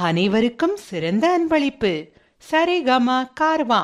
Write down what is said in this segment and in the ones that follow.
அனைவருக்கும் சிறந்த அன்பளிப்பு சரிகம கார்வா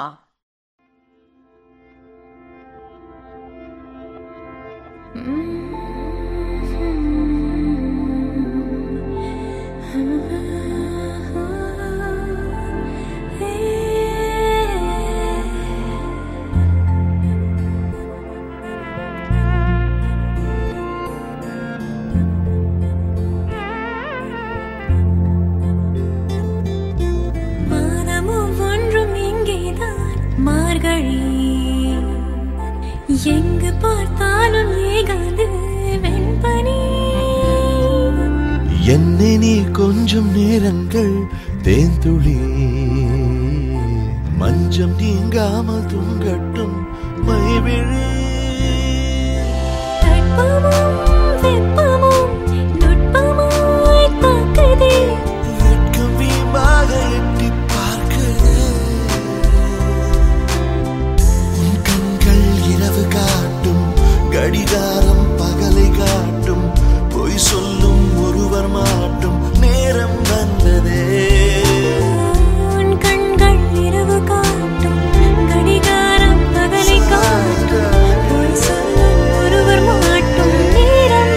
மாதமும் ஒன்றும் இங்கேதான் மார்கழி எங்கு பார்த்தாலும் ஏகாது வெண்பனி என்னை நீ கொஞ்சம் நேரங்கள் தேந்துளி மஞ்சம் நீங்காமல் தூங்கட்டும் மைவிழி தட்பமும் வெப்பமும் நுட்பமாய் தாக்குதே வெட்கம் வீம்பாக எட்டி பார்க்குது உன் கண்கள் இரவு காட்டும் கடிகாரம் பகலை காட்டும் பொய் சொல்லும் ஒருவர் மாட்டும் நேரம் வந்ததே உன் கண்கள் இரவு காட்டும் கடிகாரம் பகலை காட்டும் பொய் சொல்லும் ஒருவர் மாட்டும் நேரம்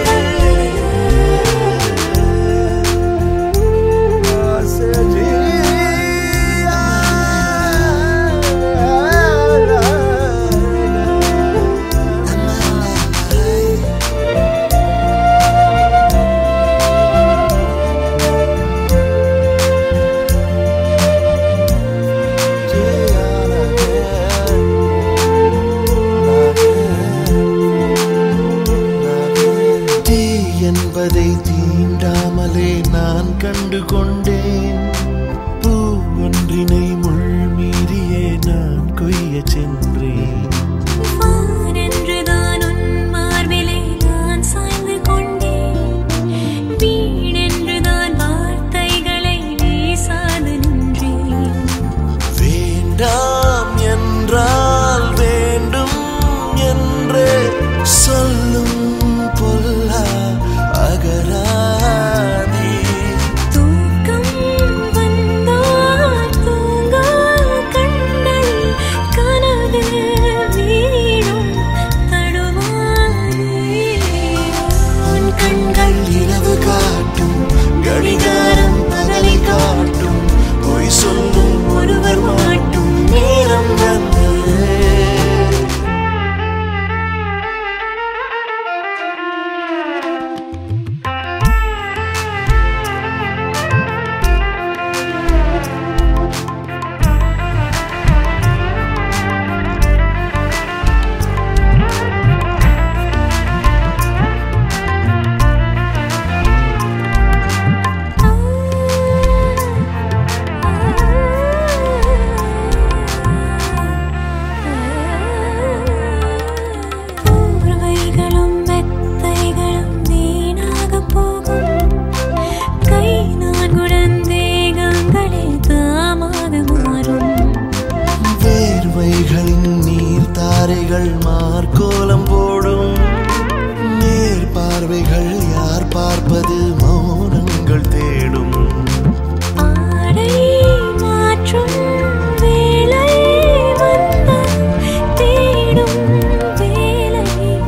தீ என்பதை தீண்டாமலே நான் கண்டு கொண்டேன் பூ ஒன்றினை முள் மீறியே நான் கொய்ய சென்றேன் வானென்றுதான் உன் மார்பிலே நான் சாய்ந்து கொண்டேன் வீணென்றுதான் வார்த்தைகளை வீசாது நின்றேன் வேண்டாம் என்றால் வேண்டும் என்று சொல்லும் பொல்லா அகராதி தூக்கம் வந்தால் தூங்கா கண்கள் கனவில் வீழும் தடுமாறி உன் கண்கள் இரவு காட்டும் கடிகாரம் பகலை காட்டும் பொய் சொல்லும் ஒருவர் மாட்டும் நேரம் வந்தது போர்வைகளும் மெத்தைகளும் வீணாகப் போகும் கை நான்குடன் தேகங்களில் தாமாக மாறும் வேர்வைகளின் நீர் தாரைகள் மார்க்கோலம் போடும் நேர் பார்வைகள் யார் பார்ப்பது மௌனங்கள் தேடும் ஆடை மாற்றும் வேளை வந்தால் தேடும் வேலை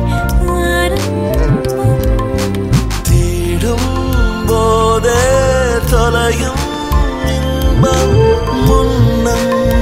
ஆரம்பம் தேடும் போதே தொலையும் இன்பம் முன்னம்